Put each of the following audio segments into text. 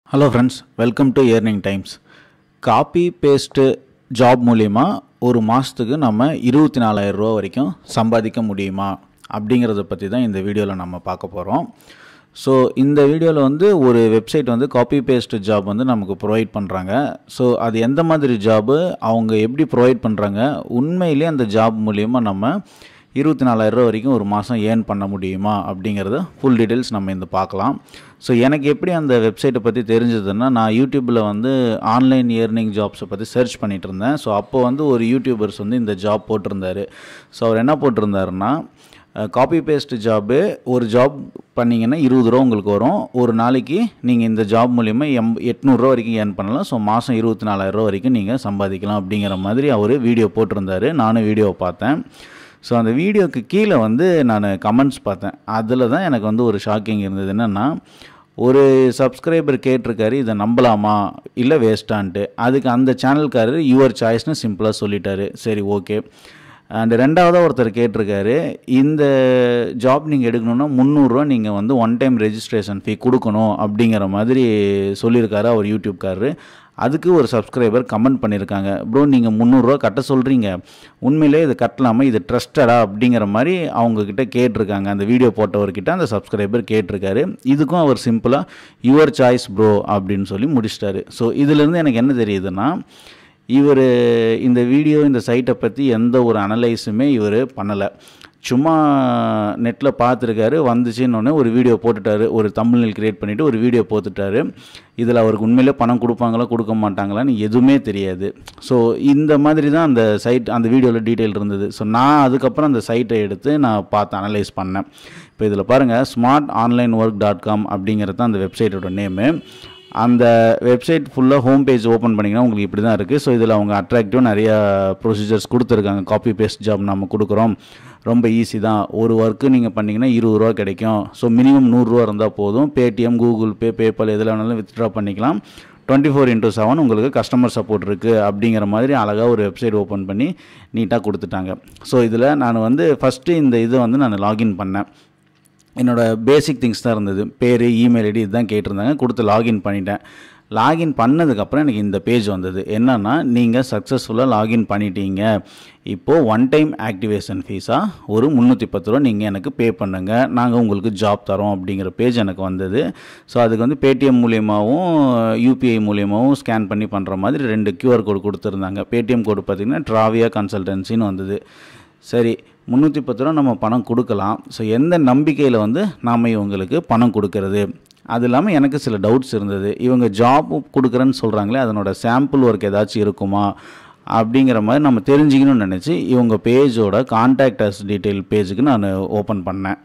hello friends welcome to earning times copy paste job மூலிமா ஒரு மாதத்துக்கு நம்ம இருபத்தி நாலாயிரம் ரூபா வரைக்கும் சம்பாதிக்க முடியுமா அப்படிங்கிறத பற்றி தான் இந்த வீடியோவில் நம்ம பார்க்க போகிறோம் ஸோ இந்த வீடியோவில் வந்து ஒரு வெப்சைட் வந்து காப்பி பேஸ்ட் ஜாப் வந்து நமக்கு ப்ரொவைட் பண்ணுறாங்க ஸோ அது எந்த மாதிரி ஜாபு அவங்க எப்படி ப்ரொவைட் பண்ணுறாங்க உண்மையிலே அந்த ஜாப் மூலிமா நம்ம இருபத்தி நாலாயிரம் ரூபா வரைக்கும் ஒரு மாதம் ஏர்ன் பண்ண முடியுமா அப்படிங்கிறத ஃபுல் டீட்டெயில்ஸ் நம்ம இந்த பார்க்கலாம் ஸோ எனக்கு எப்படி அந்த வெப்சைட்டை பற்றி தெரிஞ்சதுன்னா நான் யூடியூப்பில் வந்து ஆன்லைன் இயர்னிங் ஜாப்ஸை பற்றி சர்ச் பண்ணிகிட்டு இருந்தேன் ஸோ அப்போ வந்து ஒரு யூடியூபர்ஸ் வந்து இந்த ஜாப் போட்டிருந்தாரு ஸோ அவர் என்ன போட்டிருந்தாருன்னா காப்பி பேஸ்ட் ஜாபு ஒரு ஜாப் பண்ணிங்கன்னா இருபது ரூபா உங்களுக்கு வரும் ஒரு நாளைக்கு நீங்கள் இந்த ஜாப் மூலிமா எம் எட்நூறுரூவா வரைக்கும் ஏர்ன் பண்ணலாம் ஸோ மாதம் இருபத்தி நாலாயிரரூவா வரைக்கும் நீங்கள் சம்பாதிக்கலாம் அப்படிங்கிற மாதிரி அவர் வீடியோ போட்டிருந்தாரு நானும் வீடியோவை பார்த்தேன் ஸோ அந்த வீடியோக்கு கீழே வந்து நான் கமெண்ட்ஸ் பார்த்தேன் அதில் தான் எனக்கு வந்து ஒரு ஷாக்கிங் இருந்தது என்னென்னா ஒரு சப்ஸ்கிரைபர் கேட்டிருக்காரு இதை நம்பலாமா இல்லை வேஸ்ட்டான்ட்டு அதுக்கு அந்த சேனல்காரர் யுவர் சாய்ஸ்னு சிம்பிளாக சொல்லிட்டாரு சரி ஓகே அண்ட் ரெண்டாவதாக ஒருத்தர் கேட்டிருக்காரு இந்த ஜாப் நீங்கள் எடுக்கணுன்னா முந்நூறுரூவா நீங்கள் வந்து ஒன் டைம் ரெஜிஸ்ட்ரேஷன் ஃபீ கொடுக்கணும் அப்படிங்கிற மாதிரி சொல்லியிருக்காரு அவர் யூடியூப்காரரு அதுக்கு ஒரு சப்ஸ்கிரைபர் கமெண்ட் பண்ணியிருக்காங்க ப்ரோ நீங்கள் முந்நூறுரூவா கட்ட சொல்கிறீங்க உண்மையிலே இது கட்டலாமா இது ட்ரஸ்டடா அப்படிங்கிற மாதிரி அவங்கக்கிட்ட கேட்டிருக்காங்க அந்த வீடியோ போட்டவர்கிட்ட அந்த சப்ஸ்கிரைபர் கேட்டிருக்காரு இதுக்கும் அவர் சிம்பிளாக யுவர் சாய்ஸ் ப்ரோ அப்படின்னு சொல்லி முடிச்சிட்டாரு ஸோ இதுலேருந்து எனக்கு என்ன தெரியுதுன்னா இவர் இந்த வீடியோ இந்த சைட்டை பற்றி எந்த ஒரு அனலைஸுமே இவர் பண்ணலை சும்மா நெட்டில் பார்த்துருக்காரு வந்துச்சுன்னொன்னே ஒரு வீடியோ போட்டுட்டாரு ஒரு தமிழ்நில் க்ரியேட் பண்ணிவிட்டு ஒரு வீடியோ போட்டுட்டாரு இதில் அவருக்கு உண்மையிலே பணம் கொடுப்பாங்களா கொடுக்க மாட்டாங்களான்னு எதுவுமே தெரியாது ஸோ இந்த மாதிரி தான் அந்த சைட் அந்த வீடியோவில் டீட்டெயில் இருந்தது ஸோ நான் அதுக்கப்புறம் அந்த சைட்டை எடுத்து நான் பார்த்து அனலைஸ் பண்ணேன் இப்போ இதில் பாருங்கள் smart online work dot com அப்படிங்கிறது தான் அந்த வெப்சைட்டோட நேமு அந்த வெப்சைட் ஃபுல்லாக ஹோம் பேஜ் ஓப்பன் பண்ணிங்கன்னா உங்களுக்கு இப்படி தான் இருக்குது ஸோ இதில் அவங்க அட்ராக்டிவ் நிறையா ப்ரொசீஜர்ஸ் கொடுத்துருக்காங்க காப்பி பேஸ்ட் ஜாப் நம்ம கொடுக்குறோம் ரொம்ப ஈஸி தான் ஒரு ஒர்க்கு நீங்கள் பண்ணிங்கன்னா இருபது ரூபா கிடைக்கும் ஸோ மினிமம் நூறுரூவா இருந்தால் போதும் பேடிஎம் கூகுள் பே பேபால் எதில் வேணாலும் வித்ட்ரா பண்ணிக்கலாம் டுவெண்ட்டி ஃபோர் இன்ட்டு செவன் உங்களுக்கு கஸ்டமர் சப்போர்ட் இருக்குது அப்படிங்கிற மாதிரி அழகாக ஒரு வெப்சைட் ஓப்பன் பண்ணி நீட்டாக கொடுத்துட்டாங்க ஸோ இதில் நான் வந்து ஃபஸ்ட்டு இந்த இதை வந்து நான் லாகின் பண்ணேன் என்னோடய பேசிக் திங்ஸ் தான் இருந்தது பேர் இமெயில் ஐடி இதுதான் கேட்டிருந்தாங்க கொடுத்து லாகின் பண்ணிட்டேன் லாகின் பண்ணதுக்கப்புறம் எனக்கு இந்த பேஜ் வந்தது என்னென்னா நீங்கள் சக்ஸஸ்ஃபுல்லாக லாகின் பண்ணிட்டீங்க இப்போது ஒன் டைம் ஆக்டிவேஷன் ஃபீஸாக ஒரு முந்நூற்றி பத்து ரூபா நீங்கள் எனக்கு பே பண்ணுங்கள் நாங்கள் உங்களுக்கு ஜாப் தரோம் அப்படிங்கிற பேஜ் எனக்கு வந்தது ஸோ அதுக்கு வந்து பேடிஎம் மூலியமாகவும் யூபிஐ மூலியமாகவும் ஸ்கேன் பண்ணி பண்ணுற மாதிரி ரெண்டு கியூஆர் கோடு கொடுத்துருந்தாங்க பேடிஎம் கோடு பார்த்திங்கன்னா ட்ராவியா கன்சல்டன்சின்னு வந்தது சரி முந்நூற்றி பத்து ரூபா நம்ம பணம் கொடுக்கலாம் ஸோ எந்த நம்பிக்கையில் வந்து நாம் இவங்களுக்கு பணம் கொடுக்கறது அது இல்லாமல் எனக்கு சில டவுட்ஸ் இருந்தது இவங்க ஜாப் கொடுக்குறேன்னு சொல்கிறாங்களே அதனோட சாம்பிள் ஒர்க் ஏதாச்சும் இருக்குமா அப்படிங்கிற மாதிரி நம்ம தெரிஞ்சுக்கணும்னு நினச்சி இவங்க பேஜோட கான்டாக்டர்ஸ் டீட்டெயில் பேஜுக்கு நான் ஓப்பன் பண்ணேன்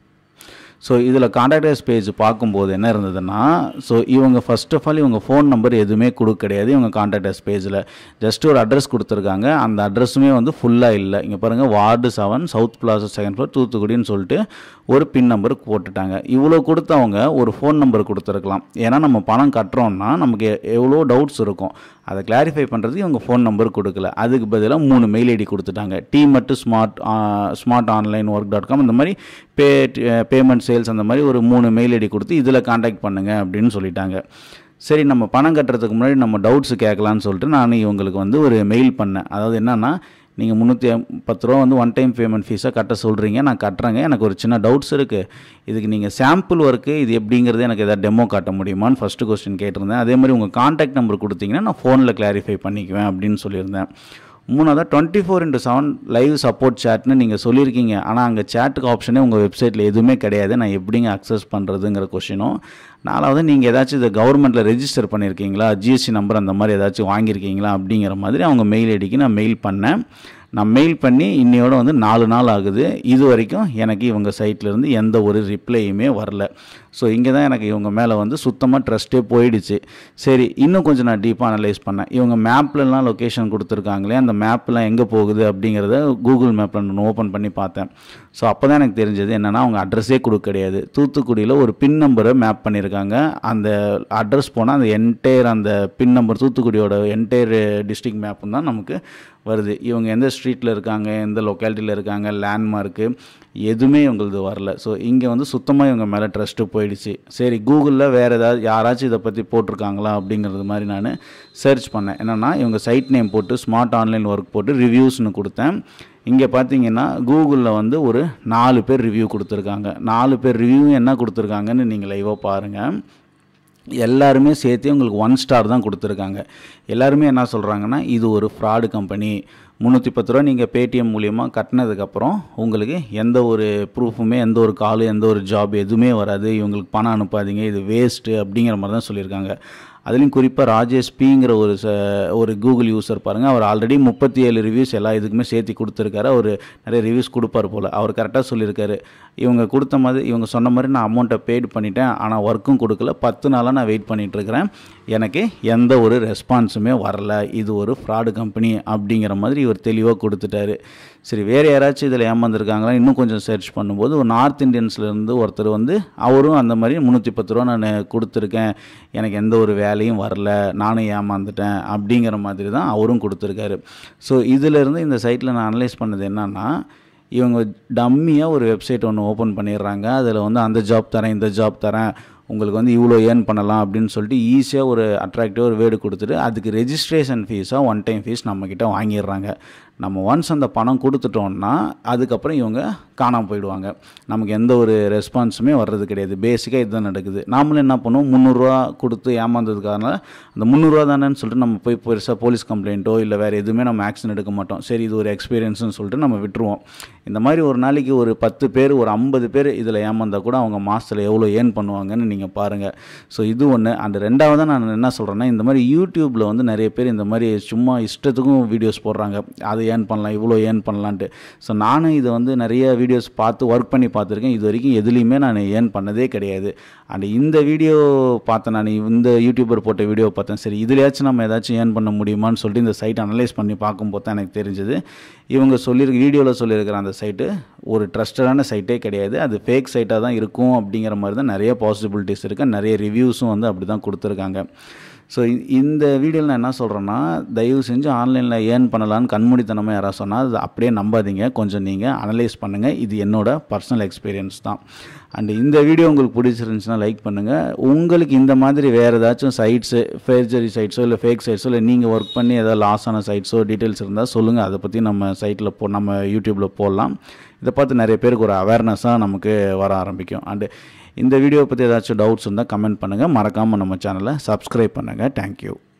ஸோ இதில் கான்டாக்டர்ஸ் பேஜ் பார்க்கும்போது என்ன இருந்ததுன்னா ஸோ இவங்க ஃபஸ்ட் ஆஃப் ஆல் இவங்க ஃபோன் நம்பர் எதுவுமே கொடுக்க கிடையாது இவங்க கான்டாக்டர்ஸ் பேஜில் ஜஸ்ட் ஒரு அட்ரஸ் கொடுத்துருக்காங்க அந்த அட்ரஸுமே வந்து ஃபுல்லாக இல்லை இங்கே பாருங்கள் ward seven south plaza second floor தூத்துக்குடின்னு சொல்லிட்டு ஒரு பின் நம்பர் போட்டுட்டாங்க இவ்வளோ கொடுத்தவங்க ஒரு ஃபோன் நம்பர் கொடுத்துருக்கலாம் ஏன்னா நம்ம பணம் கட்டுறோம்னா நமக்கு எவ்வளோ டவுட்ஸ் இருக்கும் அதை கிளாரிஃபை பண்ணுறதுக்கு இவங்க ஃபோன் நம்பர் கொடுக்கல அதுக்கு பதிலாக மூணு மெயில் ஐடி கொடுத்துட்டாங்க டி மட்டும் smart smart online work dot com இந்த மாதிரி பே பேமெண்ட் சேல்ஸ் அந்த மாதிரி ஒரு மூணு மெயில் ஐடி கொடுத்து இதில் காண்டாக்ட் பண்ணுங்கள் அப்படின்னு சொல்லிட்டாங்க சரி நம்ம பணம் கட்டுறதுக்கு முன்னாடி நம்ம டவுட்ஸ் கேட்கலான்னு சொல்லிட்டு நான் இவங்களுக்கு வந்து ஒரு மெயில் பண்ணேன் அதாவது என்னென்னா நீங்கள் முந்நூற்றி பத்து ரூபா வந்து ஒன் டைம் பேமெண்ட் ஃபீஸாக கட்ட சொல்கிறீங்க நான் கட்டுறேங்க எனக்கு ஒரு சின்ன டவுட்ஸ் இருக்குது இதுக்கு நீங்கள் சாம்பிள் ஒர்க்கு இது எப்படிங்கிறது எனக்கு எதாவது டெமோ காட்ட முடியுமான்னு ஃபஸ்ட்டு கொஸ்டின் கேட்டிருந்தேன் அதே மாதிரி உங்கள் காண்டாக்ட் நம்பர் கொடுத்தீங்கன்னா நான் ஃபோனில் கிளாரிஃபை பண்ணிக்குவேன் அப்படின்னு சொல்லியிருந்தேன் மூணாவது twenty four into seven live support சேட்னு நீங்கள் சொல்லியிருக்கீங்க ஆனால் அங்கே சேட்டுக்கு ஆப்ஷனே உங்கள் வெப்சைட்டில் எதுவுமே கிடையாது நான் எப்படிங்க அக்சஸ் பண்ணுறதுங்கிற கொஷினும் நாலாவது நீங்கள் ஏதாச்சும் இதை கவர்மெண்ட்டில் ரெஜிஸ்டர் பண்ணியிருக்கீங்களா ஜிஎஸ்டி நம்பர் அந்த மாதிரி ஏதாச்சும் வாங்கியிருக்கீங்களா அப்படிங்கிற மாதிரி அவங்க மெயில் ஐடிக்கு நான் மெயில் பண்ணேன் நான் மெயில் பண்ணி இன்னையோட வந்து நாலு நாள் ஆகுது இது வரைக்கும் எனக்கு இவங்க சைட்லேருந்து எந்த ஒரு ரிப்ளையுமே வரல ஸோ இங்கே தான் எனக்கு இவங்க மேலே வந்து சுத்தமாக ட்ரஸ்ட்டே போயிடுச்சு சரி இன்னும் கொஞ்சம் நான் டீப்பாக அனலைஸ் பண்ணேன் இவங்க மேப்லலாம் லொக்கேஷன் கொடுத்துருக்காங்களே அந்த மேப்லாம் எங்கே போகுது அப்படிங்கிறத கூகுள் மேப்பில் நான் ஓப்பன் பண்ணி பார்த்தேன் ஸோ அப்போ தான் எனக்கு தெரிஞ்சது என்னென்னா அவங்க அட்ரஸே கொடுக்க கிடையாது தூத்துக்குடியில் ஒரு பின் நம்பரை மேப் பண்ணியிருக்காங்க அந்த அட்ரஸ் போனால் அந்த என்டையர் அந்த பின் நம்பர் தூத்துக்குடியோட என்டையர் டிஸ்ட்ரிக்ட் மேப்பும் தான் நமக்கு வருது இவங்க எந்த ஸ்ட்ரீட்டில் இருக்காங்க எந்த லொக்காலிட்டியில் இருக்காங்க லேண்ட்மார்க்கு எதுவுமே இவங்களது வரல ஸோ இங்கே வந்து சுத்தமாக இவங்க மேலே ட்ரஸ்ட்டு போயிடுச்சு சரி கூகுளில் வேறு ஏதாவது யாராச்சும் இதை பற்றி போட்டிருக்காங்களா அப்படிங்கிறது மாதிரி நான் சர்ச் பண்ணேன் என்னென்னா இவங்க சைட் நேம் போட்டு ஸ்மார்ட் ஆன்லைன் ஒர்க் போட்டு ரிவ்யூஸ்னு கொடுத்தேன் இங்கே பார்த்தீங்கன்னா கூகுளில் வந்து ஒரு நாலு பேர் ரிவ்யூ கொடுத்துருக்காங்க நாலு பேர் ரிவ்யூ என்ன கொடுத்துருக்காங்கன்னு நீங்கள் லைவாக பாருங்கள் எல்லாருமே சேர்த்து உங்களுக்கு ஒன் ஸ்டார் தான் கொடுத்துருக்காங்க எல்லாருமே என்ன சொல்கிறாங்கன்னா இது ஒரு ஃப்ராடு கம்பெனி முந்நூற்றி பத்து ரூபா நீங்கள் பேடிஎம் மூலியமாக கட்டினதுக்கப்புறம் உங்களுக்கு எந்த ஒரு ப்ரூஃபுமே எந்த ஒரு கால் எந்த ஒரு ஜாப் எதுவுமே வராது இவங்களுக்கு பணம் அனுப்பாதீங்க இது வேஸ்ட்டு அப்படிங்கிற மாதிரி தான் சொல்லியிருக்காங்க அதுலேயும் குறிப்பாக ராஜேஷ் பிங்கிற ஒரு ச ஒரு கூகுள் யூசர் பாருங்கள் அவர் ஆல்ரெடி முப்பத்தி ஏழு ரிவ்யூஸ் எல்லா இதுக்குமே சேர்த்து கொடுத்துருக்காரு அவர் நிறைய ரிவ்யூஸ் கொடுப்பார் போல் அவர் கரெக்டாக சொல்லியிருக்காரு இவங்க கொடுத்த மாதிரி இவங்க சொன்ன மாதிரி நான் அமௌண்ட்டை பெய்டு பண்ணிட்டேன் ஆனால் ஒர்க்கும் கொடுக்கல பத்து நாளாக நான் வெயிட் பண்ணிகிட்ருக்கிறேன் எனக்கு எந்த ஒரு ரெஸ்பான்ஸுமே வரல இது ஒரு ஃப்ராடு கம்பெனி அப்படிங்கிற மாதிரி இவர் தெளிவாக கொடுத்துட்டாரு சரி வேறு யாராச்சும் இதில் ஏமாந்துருக்காங்களா இன்னும் கொஞ்சம் சர்ச் பண்ணும்போது ஒரு நார்த் இந்தியன்ஸ்லேருந்து ஒருத்தர் வந்து அவரும் அந்த மாதிரி முந்நூற்றி பத்து ரூபா நான் கொடுத்துருக்கேன் எனக்கு எந்த ஒரு வேலையும் வரல நானும் ஏமாந்துட்டேன் அப்படிங்கிற மாதிரி தான் அவரும் கொடுத்துருக்காரு ஸோ இதிலேருந்து இந்த சைட்டில் நான் அனலைஸ் பண்ணது என்னன்னா இவங்க டம்மியாக ஒரு வெப்சைட் ஒன்று ஓப்பன் பண்ணிடுறாங்க அதில் வந்து அந்த ஜாப் தரேன் இந்த ஜாப் தரேன் உங்களுக்கு வந்து இவ்வளோ ஏர்ன் பண்ணலாம் அப்படின்னு சொல்லிட்டு ஈஸியாக ஒரு அட்ராக்டிவாக ஒரு வேர்டு கொடுத்துட்டு அதுக்கு ரெஜிஸ்ட்ரேஷன் ஃபீஸாக ஒன் டைம் ஃபீஸ் நம்மக்கிட்ட வாங்கிடுறாங்க நம்ம ஒன்ஸ் அந்த பணம் கொடுத்துட்டோம்னா அதுக்கப்புறம் இவங்க காணாமல் போயிடுவாங்க நமக்கு எந்த ஒரு ரெஸ்பான்ஸுமே வர்றது கிடையாது பேசிக்காக இதுதான் நடக்குது நாமளும் என்ன பண்ணுவோம் முந்நூறுரூவா கொடுத்து ஏமாந்ததுக்கான அந்த முந்நூறுரூவா தானேன்னு சொல்லிட்டு நம்ம போய் பெருசாக போலீஸ் கம்ப்ளைண்ட்டோ இல்லை வேறு எதுவுமே நம்ம ஆக்ஷன் எடுக்க மாட்டோம் சரி இது ஒரு எக்ஸ்பீரியன்ஸ்னு சொல்லிட்டு நம்ம விட்டுருவோம் இந்த மாதிரி ஒரு நாளைக்கு ஒரு பத்து பேர் ஒரு ஐம்பது பேர் இதில் ஏமாந்தால் கூட அவங்க மாதத்தில் எவ்வளோ ஏர்ன் பண்ணுவாங்கன்னு நீங்கள் பாருங்கள் ஸோ இது ஒன்று அந்த ரெண்டாவது நான் என்ன சொல்கிறேன்னா இந்த மாதிரி யூடியூப்பில் வந்து நிறைய பேர் இந்த மாதிரி சும்மா இஷ்டத்துக்கும் வீடியோஸ் போடுறாங்க அதை ஏர்ன் பண்ணலாம் இவ்வளோ ஏர்ன் பண்ணலான்ட்டு ஸோ நானும் இதை வந்து நிறைய வீடியோஸ் பார்த்து ஒர்க் பண்ணி பார்த்துருக்கேன் இது வரைக்கும் எதுலேயுமே நான் ஏர்ன் பண்ணதே கிடையாது அண்ட் இந்த வீடியோ பார்த்தேன் நான் இந்த யூடியூபர் போட்ட வீடியோ பார்த்தேன் சரி இதுலையாச்சும் நம்ம ஏதாச்சும் ஏர்ன் பண்ண முடியுமான்னு சொல்லிட்டு இந்த சைட் அனலைஸ் பண்ணி பார்க்கும்போது தான் எனக்கு தெரிஞ்சது இவங்க சொல்லியிருக்க வீடியோவில் சொல்லியிருக்கிற அந்த சைட்டு ஒரு ட்ரஸ்டடான சைட்டே கிடையாது அது ஃபேக் சைட்டாக தான் இருக்கும் அப்படிங்கிற மாதிரி தான் நிறைய பாசிபிலிட்டிஸ் இருக்குது நிறைய ரிவ்யூஸும் வந்து அப்படி தான் கொடுத்துருக்காங்க ஸோ இந்த வீடியோவில் நான் என்ன சொல்கிறேன்னா தயவு செஞ்சு ஆன்லைனில் ஏர்ன் பண்ணலான்னு கண்மூடித்தனமாக யாராவது சொன்னால் அது அப்படியே நம்பாதீங்க கொஞ்சம் நீங்கள் அனலைஸ் பண்ணுங்கள் இது என்னோட பர்சனல் எக்ஸ்பீரியன்ஸ் தான் அண்ட் இந்த வீடியோ உங்களுக்கு பிடிச்சிருந்துச்சுன்னா லைக் பண்ணுங்கள் உங்களுக்கு இந்த மாதிரி வேறு ஏதாச்சும் சைட்ஸு ஃபேர்ஜரி சைட்ஸோ இல்லை ஃபேக் சைட்ஸோ இல்லை நீங்கள் ஒர்க் பண்ணி ஏதாவது லாஸ் ஆன சைட்ஸோ டீட்டெயில்ஸ் இருந்தால் சொல்லுங்கள் அதை பற்றி நம்ம சைட்டில் போ நம்ம யூடியூப்பில் போடலாம் இதை பார்த்து நிறைய பேருக்கு ஒரு அவேர்னஸாக நமக்கு வர ஆரம்பிக்கும் அண்டு இந்த வீடியோவை பற்றி ஏதாச்சும் டவுட்ஸ் இருந்தால் கமெண்ட் பண்ணுங்கள் மறக்காமல் நம்ம சேனலை சப்ஸ்கிரைப் பண்ணுங்கள் தேங்க்யூ